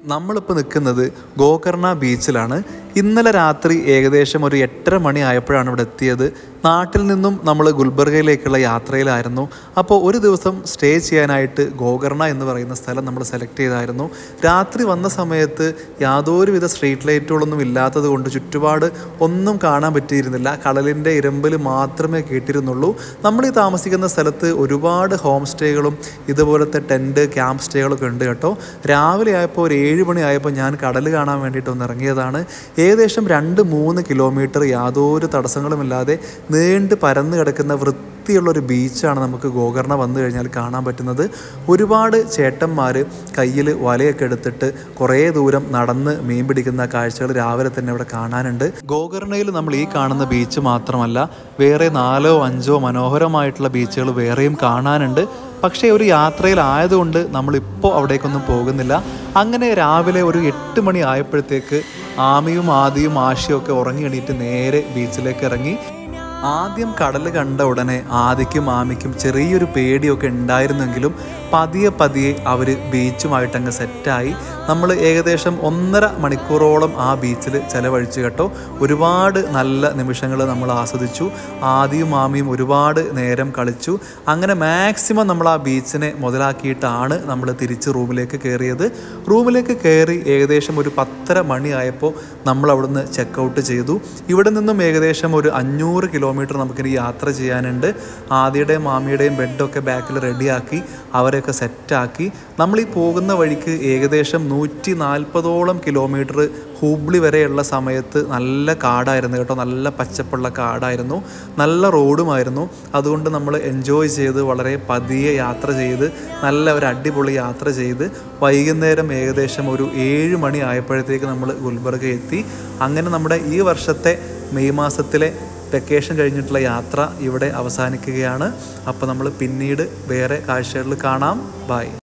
നമ്മളിപ്പോൾ നിൽക്കുന്നത് ഗോകർണ ബീച്ചിലാണ് ഇന്നലെ രാത്രി ഏകദേശം ഒരു എട്ടര മണി ആയപ്പോഴാണ് ഇവിടെ എത്തിയത് നാട്ടിൽ നിന്നും നമ്മൾ ഗുൽബർഗയിലേക്കുള്ള യാത്രയിലായിരുന്നു അപ്പോൾ ഒരു ദിവസം സ്റ്റേ ചെയ്യാനായിട്ട് ഗോകർണ എന്ന് പറയുന്ന സ്ഥലം നമ്മൾ സെലക്ട് ചെയ്തായിരുന്നു രാത്രി വന്ന സമയത്ത് യാതൊരുവിധ സ്ട്രീറ്റ് ലൈറ്റുകളൊന്നും ഇല്ലാത്തത് കൊണ്ട് ചുറ്റുപാട് ഒന്നും കാണാൻ പറ്റിയിരുന്നില്ല കടലിൻ്റെ ഇരമ്പിൽ മാത്രമേ കേട്ടിരുന്നുള്ളൂ നമ്മൾ ഈ താമസിക്കുന്ന സ്ഥലത്ത് ഒരുപാട് ഹോം സ്റ്റേകളും ഇതുപോലത്തെ ടെൻറ്റ് ക്യാമ്പ് സ്റ്റേകളൊക്കെ ഉണ്ട് കേട്ടോ രാവിലെ ആയപ്പോൾ ഒരു ഏഴ് മണി ആയപ്പോൾ ഞാൻ കടൽ കാണാൻ വേണ്ടിയിട്ട് ഒന്ന് ഇറങ്ങിയതാണ് ഏകദേശം രണ്ട് മൂന്ന് കിലോമീറ്റർ യാതൊരു തടസ്സങ്ങളുമില്ലാതെ നീണ്ട് പരന്ന് കിടക്കുന്ന വൃത്തിയുള്ള ഒരു ബീച്ചാണ് നമുക്ക് ഗോകർണ വന്നു കഴിഞ്ഞാൽ കാണാൻ പറ്റുന്നത് ഒരുപാട് ചേട്ടന്മാർ കയ്യിൽ വലയൊക്കെ എടുത്തിട്ട് കുറേ ദൂരം നടന്ന് മീൻ പിടിക്കുന്ന കാഴ്ചകൾ രാവിലെ തന്നെ ഇവിടെ കാണാനുണ്ട് ഗോകർണയിൽ നമ്മൾ ഈ കാണുന്ന ബീച്ച് മാത്രമല്ല വേറെ നാലോ അഞ്ചോ മനോഹരമായിട്ടുള്ള ബീച്ചുകൾ വേറെയും കാണാനുണ്ട് പക്ഷേ ഒരു യാത്രയിലായതുകൊണ്ട് നമ്മളിപ്പോൾ അവിടേക്കൊന്നും പോകുന്നില്ല അങ്ങനെ രാവിലെ ഒരു എട്ട് മണി ആയപ്പോഴത്തേക്ക് ആമിയും ആദിയും ആശയും ഒക്കെ ഉറങ്ങി എണീറ്റ് നേരെ ബീച്ചിലേക്ക് ഇറങ്ങി ആദ്യം കടൽ കണ്ട ഉടനെ ആദിക്കും ആമിക്കും ചെറിയൊരു പേടിയൊക്കെ ഉണ്ടായിരുന്നെങ്കിലും പതിയെ പതിയെ അവർ ബീച്ചുമായിട്ട് അങ്ങ് സെറ്റായി നമ്മൾ ഏകദേശം ഒന്നര മണിക്കൂറോളം ആ ബീച്ചിൽ ചെലവഴിച്ചു കേട്ടോ ഒരുപാട് നല്ല നിമിഷങ്ങൾ നമ്മൾ ആസ്വദിച്ചു ആദിയും ആമിയും ഒരുപാട് നേരം കളിച്ചു അങ്ങനെ മാക്സിമം നമ്മൾ ആ ബീച്ചിനെ മുതലാക്കിയിട്ടാണ് നമ്മൾ തിരിച്ച് റൂമിലേക്ക് കയറിയത് റൂമിലേക്ക് കയറി ഏകദേശം ഒരു പത്തര മണിയായപ്പോൾ നമ്മൾ അവിടുന്ന് ചെക്ക് ഔട്ട് ചെയ്തു ഇവിടെ നിന്നും ഏകദേശം ഒരു അഞ്ഞൂറ് കിലോമീറ്റർ നമുക്കിനി യാത്ര ചെയ്യാനുണ്ട് ആദിയുടെയും മാമിയുടെയും ബെഡൊക്കെ ബാക്കിൽ റെഡിയാക്കി അവരെയൊക്കെ സെറ്റാക്കി നമ്മൾ ഈ പോകുന്ന വഴിക്ക് ഏകദേശം നൂറ്റി നാൽപ്പതോളം കിലോമീറ്റർ ഹൂബ്ലി വരെയുള്ള സമയത്ത് നല്ല കാടായിരുന്നു കേട്ടോ നല്ല പച്ചപ്പുള്ള കാടായിരുന്നു നല്ല റോഡുമായിരുന്നു അതുകൊണ്ട് നമ്മൾ എൻജോയ് ചെയ്ത് വളരെ പതിയെ യാത്ര ചെയ്ത് നല്ല ഒരു അടിപൊളി യാത്ര ചെയ്ത് വൈകുന്നേരം ഏകദേശം ഒരു ഏഴ് മണി ആയപ്പോഴത്തേക്ക് നമ്മൾ ഗുൽബർഗ എത്തി അങ്ങനെ നമ്മുടെ ഈ വർഷത്തെ മെയ് മാസത്തിലെ വെക്കേഷൻ കഴിഞ്ഞിട്ടുള്ള യാത്ര ഇവിടെ അവസാനിക്കുകയാണ് അപ്പോൾ നമ്മൾ പിന്നീട് വേറെ കാഴ്ചകളിൽ കാണാം ബൈ